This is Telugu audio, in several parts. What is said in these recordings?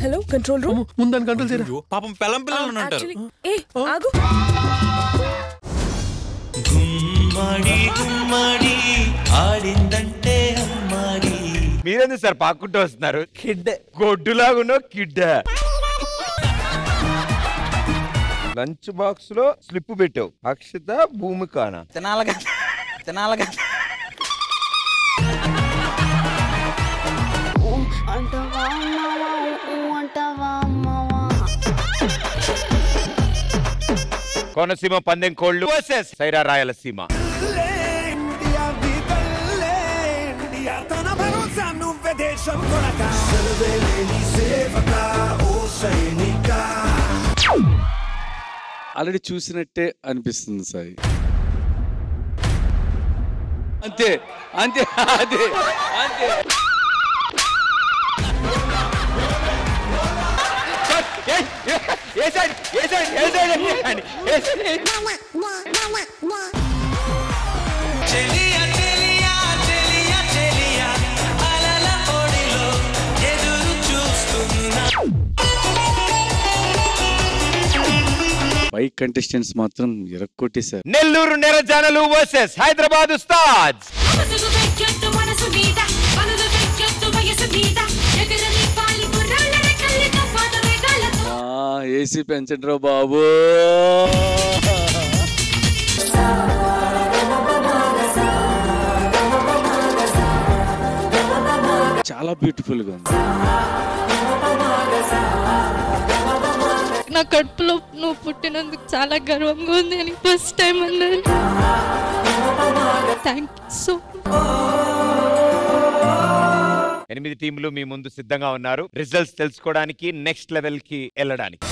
హలో కంట్రోల్ రూమ్ ముందని కంట్రోల్ చేయరా అయ్యో, పాపం పిల్లం పిల్లలు ఉంటారు యాక్చువల్లీ ఏ ఆగు గుమ్మడి గుమ్మడి ఆడిందంటే అమ్మాడి మీరెందుకు సార్ పాక్కుంటూ వస్తున్నారు కిడ్ గొడ్డులాగున్న కిడ్ లంచ్ బాక్స్ లో స్లిప్ పెట్టావు అక్షిత భూమికాన తినాలగా తినాలగా అంటవా అమ్మావా ఊ అంటవా అమ్మావా కోనసీమ పందెం కోళ్ళు వర్సెస్ సైరా రాయలసీమ ఆల్రెడీ చూసినట్టే అనిపిస్తుంది సాయి అంతే అంతే అదే అంతే ఏయ్, ఏ- ఏ సైడ్ ఏ సైడ్ ఏ సైడ్ అని, ఏ సైడ్ చెలియా చెలియా చెలియా చెలియా అలల ఒడిలో ఎదురు చూస్తున్నా పై కంటెస్టెంట్స్ మాత్రం ఇరక్కొట్టేశారు నెల్లూరు నెరజానలు వర్సెస్ హైదరాబాద్ ఉస్తాద్ మనసు వెక్కెట్టు మనసు మీద మనసు వెక్కెట్టు వయసు మీద ఎగరని పాలి గుర్రాల రెక్కలతో పాత వేగాలతో ఏసీ పెంచండి రా బాబు చాలా బ్యూటిఫుల్ గా ఉంది నా కడుపులో నువ్వు పుట్టినందుకు చాలా గర్వంగా ఉంది అని ఫస్ట్ టైం అన్నాను థ్యాంక్ యూ సో ఎనిమిది టీంలు మీ ముందు సిద్ధంగా ఉన్నారు రిజల్ట్స్ తెలుసుకోవడానికి నెక్స్ట్ లెవెల్ కి వెళ్ళడానికి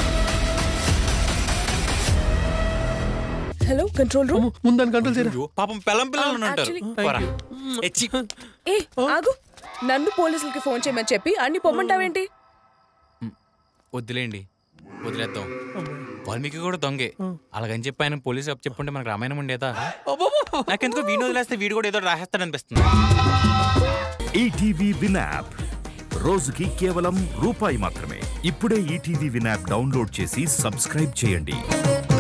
హలో కంట్రోల్ రూమ్ ముందని కంట్రోల్ చేయరా అయ్యో, పాపం పిల్లం పిల్లలు ఉంటారు actually- పోరా. ఏ, ఛీ. ఏ ఆగు నన్ను పోలీసులకి ఫోన్ చేయమని చెప్పి అన్ని పొమ్మంటావేంటి వద్దులేండి వదిలేద్దాం వాల్మీకి కూడా దొంగే అలాగని చెప్పి ఆయన పోలీసు అప్పు చెప్పుంటే మనకు రామాయణం ఉండేదా నాకెందుకో వీడిని వదిలేస్తే వీడు కూడా ఏదో రాసేస్తాడు అనిపిస్తుంది ఈటీవీ విన్ యాప్ రోజుకి కేవలం రూపాయి మాత్రమే ఇప్పుడే ఈటీవీ విన్ యాప్ డౌన్లోడ్ చేసి సబ్స్క్రైబ్ చేయండి